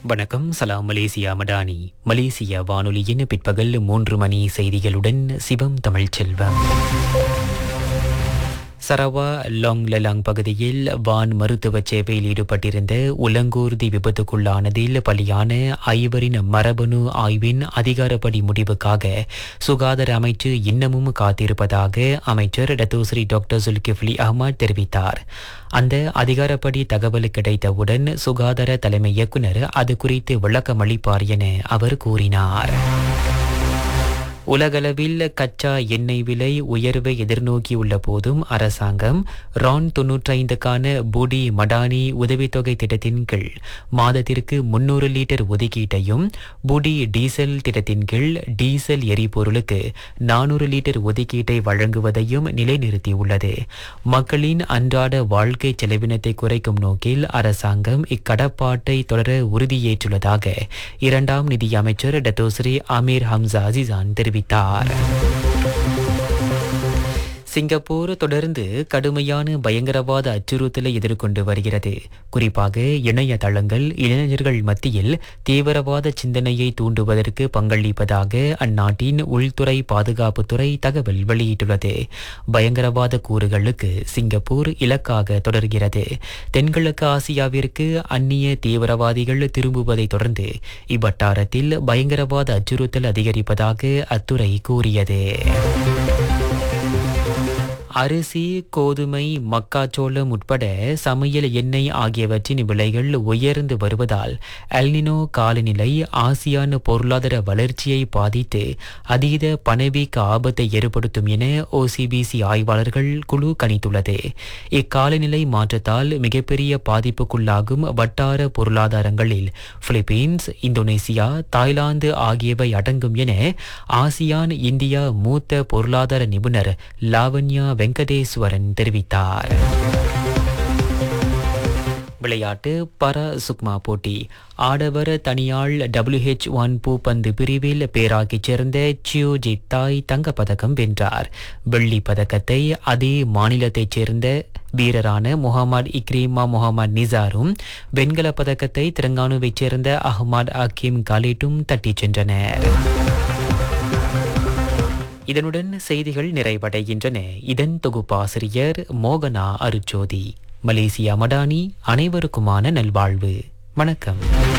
வணக்கம் சலாம் Malaysia Madani Malaysia வானொலியின் பிற்பகல் மூன்று மணி செய்திகளுடன் Sivam Tamilselvam Sarawak Long Lellang பகுதியில் வான் மருத்துவ சேவையில் ஈடுபட்டிருந்த உலங்கூர்தி விபத்துக்குள்ளானதில் பலியான ஐவரின் மரபணு ஆய்வின் அதிகாரப்படி முடிவுக்காக சுகாதார அமைச்சு இன்னமும் காத்திருப்பதாக அமைச்சர் டத்தோஸ்ரீ டாக்டர் சுல்கிஃப்லி அஹ்மத் தெரிவித்தார் அந்த அதிகாரப்படி தகவல் கிடைத்தவுடன் சுகாதார தலைமை இயக்குனர் அது குறித்து விளக்கமளிப்பார் என அவர் கூறினார் உலகளவில் கச்சா எண்ணெய் விலை உயர்வை எதிர்நோக்கியுள்ள போதும் அரசாங்கம் ரான் தொன்னூற்றைந்துக்கான புடி மடானி உதவித்தொகை திட்டத்தின் கீழ் மாதத்திற்கு முன்னூறு லிட்டர் ஒதுக்கீட்டையும் புடி டீசல் திட்டத்தின் கீழ் டீசல் எரிபொருளுக்கு நானூறு லிட்டர் ஒதுக்கீட்டை வழங்குவதையும் நிலைநிறுத்தியுள்ளது மக்களின் அன்றாட வாழ்க்கை செலவினத்தை குறைக்கும் நோக்கில் அரசாங்கம் இக்கடப்பாட்டை தொடர உறுதியேற்றுள்ளதாக இரண்டாம் நிதியமைச்சர் டத்தோஸ்ரீ அமீர் ஹம்சா அசிசான் தெரிவித்தார் சிங்கப்பூர் தொடர்ந்து கடுமையான பயங்கரவாத அச்சுறுத்தலை எதிர்கொண்டு வருகிறது குறிப்பாக இணையதளங்கள் இளைஞர்கள் மத்தியில் தீவிரவாத சிந்தனையை தூண்டுவதற்கு பங்களிப்பதாக அந்நாட்டின் உள்துறை பாதுகாப்புத்துறை தகவல் வெளியிட்டுள்ளது பயங்கரவாத கூறுகளுக்கு சிங்கப்பூர் இலக்காக தொடர்கிறது தென்கிழக்கு ஆசியாவிற்கு அந்நிய தீவிரவாதிகள் திரும்புவதை தொடர்ந்து இவ்வட்டாரத்தில் பயங்கரவாத அச்சுறுத்தல் அதிகரிப்பதாக அத்துறை கூறியது அரிசி கோதுமை மக்காச்சோளம் உட்பட சமையல் எண்ணெய் ஆகியவற்றின் விலைகள் உயர்ந்து வருவதால் எல்னினோ காலநிலை ஆசியான பொருளாதார வளர்ச்சியை பாதித்து அதீத பணவீக்க ஆபத்தை ஏற்படுத்தும் என ஓசிபிசி ஆய்வாளர்கள் குழு கணித்துள்ளது இக்காலநிலை மாற்றத்தால் மிகப்பெரிய பாதிப்புக்குள்ளாகும் வட்டார பொருளாதாரங்களில் பிலிப்பீன்ஸ் இந்தோனேசியா தாய்லாந்து ஆகியவை அடங்கும் என ஆசியான் இந்தியா மூத்த பொருளாதார நிபுணர் லாவண்யா வெங்கடேஸ்வரன் தெரிவித்தார் விளையாட்டு பர சுக்மா போட்டி ஆடவர் தனியாள் டபிள்யூஹெச் ஒன் பூப்பந்து பிரிவில் பேராக்கிச் சேர்ந்த சியோ ஜித்தாய் தங்கப்பதக்கம் வென்றார் வெள்ளி பதக்கத்தை அதே மாநிலத்தைச் சேர்ந்த வீரரான முகமது இக்ரீமா முகமது நிசாரும் வெண்கல பதக்கத்தை திரங்கானுவைச் சேர்ந்த அஹ்மத் அக்கீம் காலிட்டும் தட்டிச் சென்றனர் இதனுடன் செய்திகள் நிறைவடைகின்றன இதன் தொகுப்பாசிரியர் மோகனா அருச்சோதி மலேசியா மடானி அனைவருக்குமான நல்வாழ்வு வணக்கம்